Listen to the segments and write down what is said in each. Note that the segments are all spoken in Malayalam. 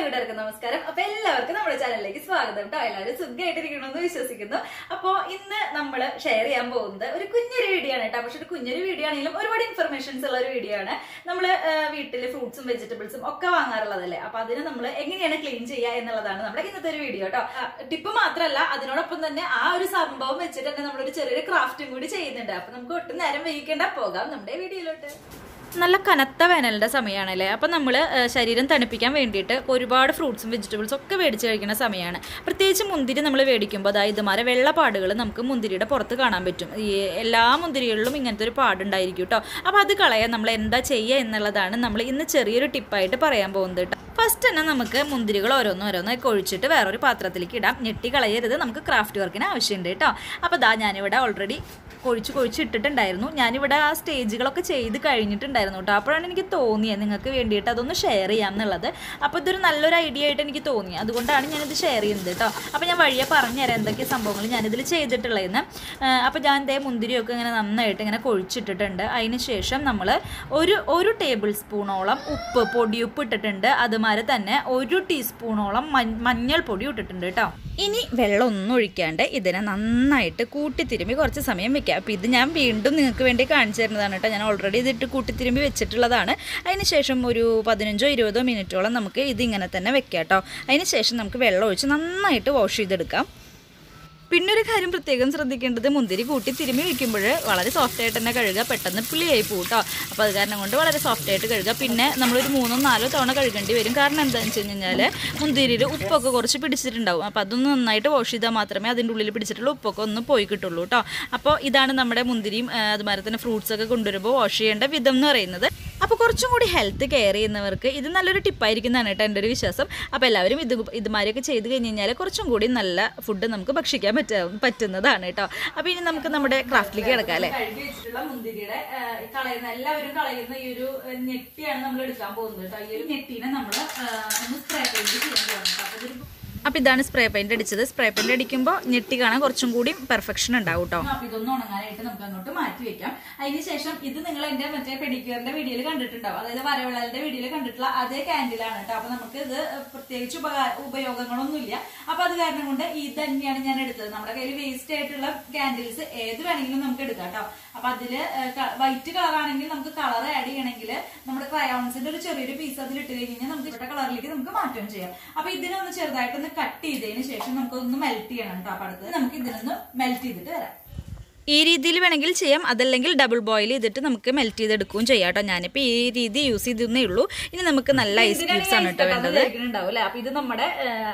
കൂട്ടുകാർക്ക് നമസ്കാരം അപ്പൊ എല്ലാവർക്കും നമ്മുടെ ചാനലിലേക്ക് സ്വാഗതം കേട്ടോ എല്ലാവരും സുഖമായിട്ടിരിക്കണമെന്ന് വിശ്വസിക്കുന്നു അപ്പോ ഇന്ന് നമ്മൾ ഷെയർ ചെയ്യാൻ പോകുന്നത് ഒരു കുഞ്ഞൊരു വീഡിയോ ആണ് കേട്ടോ പക്ഷെ ഒരു കുഞ്ഞൊരു വീഡിയോ ആണെങ്കിലും ഒരുപാട് ഇൻഫർമേഷൻസ് ഉള്ള ഒരു വീഡിയോ ആണ് നമ്മൾ വീട്ടിൽ ഫ്രൂട്ട്സും വെജിറ്റബിൾസും ഒക്കെ വാങ്ങാറുള്ളതല്ലേ അപ്പൊ അതിന് നമ്മൾ എങ്ങനെയാണ് ക്ലീൻ ചെയ്യുക എന്നുള്ളതാണ് നമ്മുടെ ഇന്നത്തെ ഒരു വീഡിയോ കേട്ടോ ടിപ്പ് മാത്രമല്ല അതിനോടൊപ്പം തന്നെ ആ ഒരു സംഭവം വെച്ചിട്ട് തന്നെ നമ്മളൊരു ചെറിയൊരു ക്രാഫ്റ്റും കൂടി ചെയ്യുന്നുണ്ട് അപ്പൊ നമുക്ക് ഒട്ടും നേരം വൈകിക്കേണ്ട പോകാം നമ്മുടെ വീഡിയോയിലോട്ട് നല്ല കനത്ത വേനലിന്റെ സമയമാണല്ലേ അപ്പം നമ്മൾ ശരീരം തണുപ്പിക്കാൻ വേണ്ടിയിട്ട് ഒരുപാട് ഫ്രൂട്ട്സും വെജിറ്റബിൾസും ഒക്കെ മേടിച്ച് കഴിക്കുന്ന സമയമാണ് പ്രത്യേകിച്ച് മുന്തിരി നമ്മൾ മേടിക്കുമ്പോൾ അതായത് ഇതുമാരെ വെള്ളപ്പാടുകൾ നമുക്ക് മുന്തിരിയുടെ പുറത്ത് കാണാൻ പറ്റും ഈ എല്ലാ മുന്തിരികളിലും ഇങ്ങനത്തെ ഒരു പാടുണ്ടായിരിക്കും കേട്ടോ അപ്പോൾ അത് കളയാൻ നമ്മൾ എന്താ ചെയ്യുക എന്നുള്ളതാണ് നമ്മൾ ഇന്ന് ചെറിയൊരു ടിപ്പായിട്ട് പറയാൻ പോകുന്നത് കേട്ടോ ഫസ്റ്റ് തന്നെ നമുക്ക് മുന്തിരികൾ ഓരോന്നും ഓരോന്നൊക്കെ ഒഴിച്ചിട്ട് വേറൊരു പാത്രത്തിലേക്ക് ഇടാം ഞെട്ടി കളയരുത് നമുക്ക് ക്രാഫ്റ്റ് വർക്കിന് ആവശ്യമുണ്ട് കേട്ടോ അപ്പോൾ ദാ ഞാനിവിടെ ഓൾറെഡി കൊഴിച്ച് കൊഴിച്ച് ഇട്ടിട്ടുണ്ടായിരുന്നു ഞാനിവിടെ ആ സ്റ്റേജുകളൊക്കെ ചെയ്ത് കഴിഞ്ഞിട്ടുണ്ടായിരുന്നു കേട്ടോ അപ്പോഴാണ് എനിക്ക് തോന്നിയത് നിങ്ങൾക്ക് വേണ്ടിയിട്ട് അതൊന്ന് ഷെയർ ചെയ്യാം എന്നുള്ളത് അപ്പോൾ ഇതൊരു നല്ലൊരു ഐഡിയ ആയിട്ട് എനിക്ക് തോന്നി അതുകൊണ്ടാണ് ഞാനിത് ഷെയർ ചെയ്യുന്നത് കേട്ടോ അപ്പോൾ ഞാൻ വഴിയെ പറഞ്ഞുതരാം എന്തൊക്കെ സംഭവങ്ങൾ ഞാനിതിൽ ചെയ്തിട്ടുള്ളതെന്ന് അപ്പോൾ ഞാൻ ദേ മുന്തിരിയൊക്കെ ഇങ്ങനെ നന്നായിട്ട് ഇങ്ങനെ കൊഴിച്ചിട്ടിട്ടുണ്ട് അതിന് ശേഷം നമ്മൾ ഒരു ഒരു ടേബിൾ സ്പൂണോളം ഉപ്പ് പൊടിയുപ്പ് ഇട്ടിട്ടുണ്ട് അതുമാതിരി തന്നെ ഒരു ടീസ്പൂണോളം മഞ്ഞൾ പൊടി ഇട്ടിട്ടുണ്ട് കേട്ടോ ഇനി വെള്ളം ഒന്നും ഒഴിക്കാണ്ട് ഇതിനെ നന്നായിട്ട് കൂട്ടിത്തിരുമ്പി കുറച്ച് സമയം വെക്കുക അപ്പോൾ ഇത് ഞാൻ വീണ്ടും നിങ്ങൾക്ക് വേണ്ടി കാണിച്ചു തരുന്നതാണ് കേട്ടോ ഞാൻ ഓൾറെഡി ഇതിട്ട് കൂട്ടിത്തിരുമ്പി വെച്ചിട്ടുള്ളതാണ് അതിന് ശേഷം ഒരു പതിനഞ്ചോ ഇരുപതോ മിനിറ്റോളം നമുക്ക് ഇതിങ്ങനെ തന്നെ വെക്കാം കേട്ടോ അതിന് ശേഷം നമുക്ക് വെള്ളം ഒഴിച്ച് നന്നായിട്ട് വാഷ് ചെയ്തെടുക്കാം പിന്നെ ഒരു കാര്യം പ്രത്യേകം ശ്രദ്ധിക്കേണ്ടത് മുന്തിരി കൂട്ടി തിരുമ്മി വെക്കുമ്പോൾ വളരെ സോഫ്റ്റ് ആയിട്ട് തന്നെ കഴുകുക പെട്ടെന്ന് പുളിയായി പോകും കേട്ടോ അപ്പോൾ അത് കാരണം കൊണ്ട് വളരെ സോഫ്റ്റ് ആയിട്ട് കഴുകുക പിന്നെ നമ്മളൊരു മൂന്നോ നാലോ തവണ കഴുകേണ്ടി വരും കാരണം എന്താണെന്ന് വെച്ച് കഴിഞ്ഞാൽ മുന്തിരിയിൽ ഉപ്പൊക്കെ കുറച്ച് പിടിച്ചിട്ടുണ്ടാവും അപ്പോൾ അതൊന്ന് നന്നായിട്ട് വാഷ് ചെയ്താൽ മാത്രമേ അതിൻ്റെ ഉള്ളിൽ പിടിച്ചിട്ടുള്ള ഉപ്പൊക്കെ ഒന്ന് പോയി കിട്ടുള്ളൂ കേട്ടോ അപ്പോൾ ഇതാണ് നമ്മുടെ മുന്തിരിയും അതുമാതിരി തന്നെ ഫ്രൂട്ട്സ് ഒക്കെ കൊണ്ടുവരുമ്പോൾ വാഷ് ചെയ്യേണ്ട വിധം എന്ന് പറയുന്നത് അപ്പോൾ കുറച്ചും കൂടി ഹെൽത്ത് കെയർ ചെയ്യുന്നവർക്ക് ഇത് നല്ലൊരു ടിപ്പായിരിക്കുന്നതാണ് കേട്ടോ എൻ്റെ ഒരു വിശ്വാസം അപ്പോൾ എല്ലാവരും ഇത് ഇതുമാതിരിയൊക്കെ ചെയ്ത് കഴിഞ്ഞ് കഴിഞ്ഞാൽ കുറച്ചും കൂടി നല്ല ഫുഡ് നമുക്ക് ഭക്ഷിക്കാൻ പറ്റ പറ്റുന്നതാണ് കേട്ടോ അപ്പോൾ ഇനി നമുക്ക് നമ്മുടെ ക്രാഫ്റ്റിലേക്ക് കിടക്കാം അല്ലേ കഴുകി വെച്ചിട്ടുള്ള മുന്തിരിയുടെ കളയുന്ന എല്ലാവരും കളയുന്ന ഈ ഒരു ഞെട്ടിയാണ് നമ്മൾ എടുക്കാൻ പോകുന്നത് കേട്ടോ ഈ ഒരു ഞെട്ടീനെ നമ്മൾ ഒന്ന് സ്പ്രേ പെയിന്റ് ചെയ്യാൻ പോകുന്നത് അപ്പോൾ ഇതൊരു അപ്പോൾ ഇതാണ് സ്പ്രേ പെയിന്റ് അടിച്ചത് സ്പ്രേ പെയിന്റ് അടിക്കുമ്പോൾ ഞെട്ടി കാണാൻ കുറച്ചും കൂടി പെർഫെക്ഷൻ ഉണ്ടാവും കേട്ടോ അപ്പോൾ ഇതൊന്നും ഉണങ്ങാനായിട്ട് നമുക്ക് അങ്ങോട്ട് മാറ്റി വെക്കാം അതിനുശേഷം ഇത് നിങ്ങൾ എന്റെ മറ്റേ പെഡിക്യൂറിന്റെ വീഡിയോയിൽ കണ്ടിട്ടുണ്ടാവും അതായത് വരവിളലിന്റെ വീഡിയോയിൽ കണ്ടിട്ടുള്ള അതേ ക്യാൻഡിലാണ് കേട്ടോ അപ്പൊ നമുക്ക് ഇത് പ്രത്യേകിച്ച് ഉപയോഗങ്ങളൊന്നുമില്ല അപ്പൊ അത് കാരണം കൊണ്ട് ഇത് തന്നെയാണ് ഞാൻ എടുത്തത് നമ്മുടെ കയ്യിൽ വേസ്റ്റ് ആയിട്ടുള്ള ക്യാൻഡിൽസ് ഏത് വേണമെങ്കിലും നമുക്ക് എടുക്കാം കേട്ടോ അപ്പൊ അതില് വൈറ്റ് കളർ ആണെങ്കിൽ നമുക്ക് കളർ ആഡ് ചെയ്യണമെങ്കിൽ നമ്മുടെ ക്രയോൺസിന്റെ ഒരു ചെറിയൊരു പീസ് അതിൽ ഇട്ട് കഴിഞ്ഞാൽ നമുക്ക് ഇഷ്ട കളറിലേക്ക് നമുക്ക് മാറ്റം ചെയ്യാം അപ്പൊ ഇതിനൊന്ന് ചെറുതായിട്ടൊന്ന് കട്ട് ചെയ്തതിന് ശേഷം നമുക്കൊന്ന് മെൽറ്റ് ചെയ്യണം കേട്ടോ അപ്പൊ അടുത്ത് നമുക്ക് ഇതിനൊന്ന് മെൽറ്റ് ചെയ്തിട്ട് വരാം ഈ രീതിയിൽ വേണമെങ്കിൽ ചെയ്യാം അതല്ലെങ്കിൽ ഡബിൾ ബോയിൽ ചെയ്തിട്ട് നമുക്ക് മെൽറ്റ് ചെയ്തെടുക്കുകയും ചെയ്യാം കേട്ടോ ഞാനിപ്പോൾ ഈ രീതി യൂസ് ചെയ്തേ ഉള്ളൂ ഇനി നമുക്ക് നല്ല ഐസ് ക്യൂബ്സ് ആണ് കേട്ടോ വേണ്ടത് ഉണ്ടാവില്ലേ അപ്പൊ ഇത് നമ്മുടെ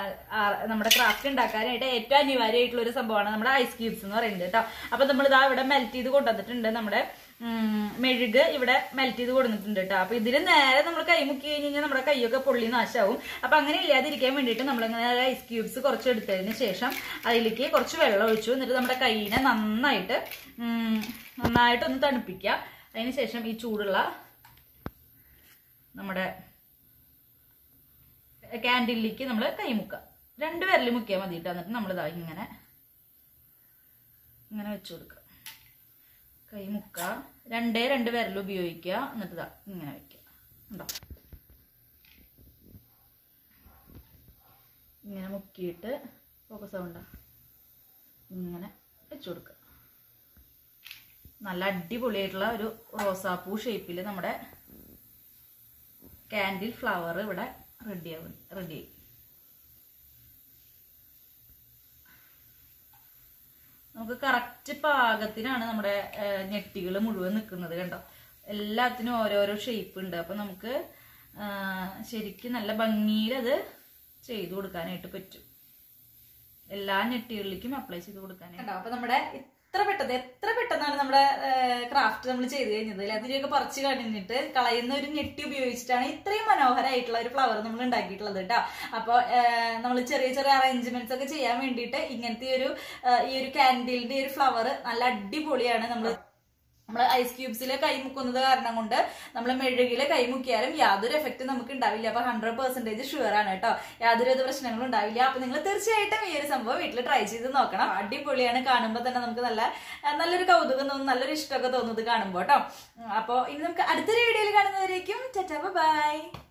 നമ്മുടെ ക്രാഫ്റ്റ് ഉണ്ടാക്കാനായിട്ട് ഏറ്റവും അനിവാര്യമായിട്ടുള്ള ഒരു സംഭവമാണ് നമ്മുടെ ഐസ് ക്യൂബ്സ് എന്ന് പറയുന്നത് കേട്ടോ അപ്പൊ നമ്മൾ ഇതാ ഇവിടെ മെൽറ്റ് ചെയ്ത് കൊണ്ടുവന്നിട്ടുണ്ട് നമ്മുടെ മെഴുക് ഇവിടെ മെൽറ്റ് ചെയ്ത് കൊടുത്തിട്ടുണ്ട് കേട്ടോ അപ്പൊ ഇതിൽ നേരെ നമ്മൾ കൈ മുക്കി കഴിഞ്ഞ് കഴിഞ്ഞാൽ നമ്മുടെ കൈയൊക്കെ പൊള്ളി നാശാവും അപ്പൊ അങ്ങനെ ഇല്ലാതിരിക്കാൻ വേണ്ടിയിട്ട് നമ്മളിങ്ങനെ ഐസ് ക്യൂബ്സ് കുറച്ച് എടുത്തതിന് ശേഷം അതിലേക്ക് കുറച്ച് വെള്ളം ഒഴിച്ചു എന്നിട്ട് നമ്മുടെ കൈയിനെ നന്നായിട്ട് നന്നായിട്ടൊന്ന് തണുപ്പിക്കുക അതിന് ശേഷം ഈ ചൂടുള്ള നമ്മുടെ ക്യാൻഡിലേക്ക് നമ്മൾ കൈ മുക്കുക രണ്ട് വിരൽ മുക്കിയാൽ മതി കേട്ടോ എന്നിട്ട് നമ്മളിതാ ഇങ്ങനെ ഇങ്ങനെ വെച്ചു കൊടുക്കുക കൈ മുക്ക രണ്ടേ രണ്ട് വിരൽ ഉപയോഗിക്കുക എന്നിട്ട് ഇതാ ഇങ്ങനെ വെക്കുക ഉണ്ടോ ഇങ്ങനെ മുക്കിയിട്ട് ഫോക്കസ് ആവണ്ട ഇങ്ങനെ വെച്ചു കൊടുക്കുക നല്ല അടിപൊളിയായിട്ടുള്ള ഒരു റോസാപ്പൂ ഷേപ്പിൽ നമ്മുടെ കാൻഡിൽ ഫ്ലവർ ഇവിടെ റെഡി ആവും റെഡി ആയി നമുക്ക് കറക്റ്റ് പാകത്തിനാണ് നമ്മുടെ ഞെട്ടികൾ മുഴുവൻ നിൽക്കുന്നത് കണ്ടോ എല്ലാത്തിനും ഓരോരോ ഷേപ്പ് ഉണ്ട് അപ്പൊ നമുക്ക് ശരിക്കും നല്ല ഭംഗിയിൽ അത് ചെയ്തു കൊടുക്കാനായിട്ട് പറ്റും എല്ലാ ഞെട്ടികളിലേക്കും അപ്ലൈ ചെയ്ത് കൊടുക്കാനായിട്ട് അപ്പൊ നമ്മുടെ ഇത്ര പെട്ടെന്ന് എത്ര പെട്ടെന്നാണ് നമ്മുടെ ക്രാഫ്റ്റ് നമ്മൾ ചെയ്ത് കഴിഞ്ഞത് അതിലേക്ക് പറിച്ച് കഴിഞ്ഞിട്ട് കളയുന്ന ഒരു ഞെട്ടി ഉപയോഗിച്ചിട്ടാണ് ഇത്രയും മനോഹരമായിട്ടുള്ള ഒരു ഫ്ലവർ നമ്മൾ ഉണ്ടാക്കിയിട്ടുള്ളത് കേട്ടോ അപ്പോൾ നമ്മൾ ചെറിയ ചെറിയ അറേഞ്ച്മെന്റ്സ് ഒക്കെ ചെയ്യാൻ വേണ്ടിയിട്ട് ഇങ്ങനത്തെ ഒരു ഈ ഒരു കാൻഡിലിന്റെ ഒരു ഫ്ലവർ നല്ല അടിപൊളിയാണ് നമ്മൾ നമ്മൾ ഐസ് ക്യൂബ്സിൽ കൈമുക്കുന്നത് കാരണം കൊണ്ട് നമ്മൾ മെഴുകിൽ കൈമുക്കിയാലും യാതൊരു എഫക്റ്റ് നമുക്ക് ഉണ്ടാവില്ല അപ്പൊ ഹൺഡ്രഡ് പെർസെന്റേജ് ഷുവർ ആണ് കേട്ടോ യാതൊരു വിധ പ്രശ്നങ്ങളും ഉണ്ടാവില്ല അപ്പൊ നിങ്ങൾ തീർച്ചയായിട്ടും ഈ ഒരു സംഭവം വീട്ടിൽ ട്രൈ ചെയ്ത് നോക്കണം അടിപൊളിയാണ് കാണുമ്പോൾ തന്നെ നമുക്ക് നല്ല നല്ലൊരു കൗതുകം തോന്നും നല്ലൊരു ഇഷ്ടമൊക്കെ തോന്നുന്നത് കാണുമ്പോൾ കേട്ടോ അപ്പോൾ ഇനി നമുക്ക് അടുത്തൊരു വീഡിയോയിൽ കാണുന്നവരേക്കും ചറ്റാ ബൈ